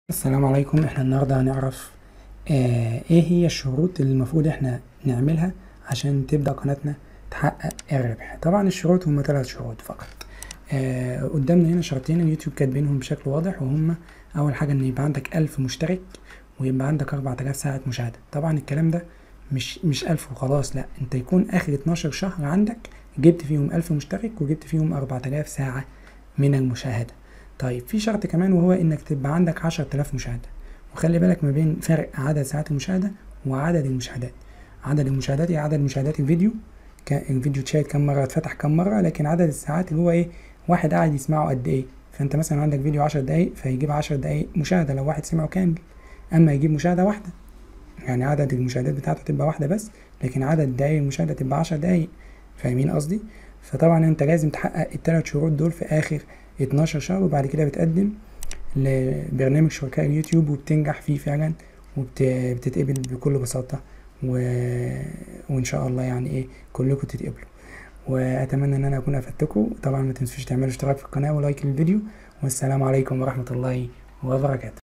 السلام عليكم احنا النهاردة هنعرف آه ايه هي الشروط اللي المفروض احنا نعملها عشان تبدأ قناتنا تحقق الربح طبعا الشروط هما ثلاث شروط فقط آه قدامنا هنا شرطين اليوتيوب كاتبينهم بشكل واضح وهما اول حاجة ان يبقى عندك الف مشترك ويبقى عندك اربعة الاف ساعة مشاهدة طبعا الكلام ده مش مش الف وخلاص لا انت يكون اخر اتناشر شهر عندك جبت فيهم الف مشترك وجبت فيهم اربعة الاف ساعة من المشاهدة طيب في شرط كمان وهو انك تبقى عندك عشرة آلاف مشاهدة وخلي بالك ما بين فرق عدد ساعات المشاهدة وعدد المشاهدات عدد المشاهدات هي عدد مشاهدات الفيديو الفيديو اتشاهد كام مرة اتفتح كام مرة لكن عدد الساعات اللي هو ايه واحد قاعد يسمعه قد ايه فانت مثلا عندك فيديو عشر دقايق فيجيب عشر دقايق مشاهدة لو واحد سمعه كامل اما يجيب مشاهدة واحدة يعني عدد المشاهدات بتاعته تبقى واحدة بس لكن عدد دقايق المشاهدة تبقى عشر دقايق فاهمين قصدي فطبعا انت لازم تحقق التلات شروط دول في اخر اتناشر شهر وبعد كده بتقدم لبرنامج شركاء اليوتيوب وبتنجح فيه فعلا وبتتقبل بكل بساطة و... وان شاء الله يعني ايه كلكم تتقبلوا واتمنى ان انا اكون افدتكم طبعا ما تنسوش تعملوا اشتراك في القناة ولايك للفيديو والسلام عليكم ورحمة الله وبركاته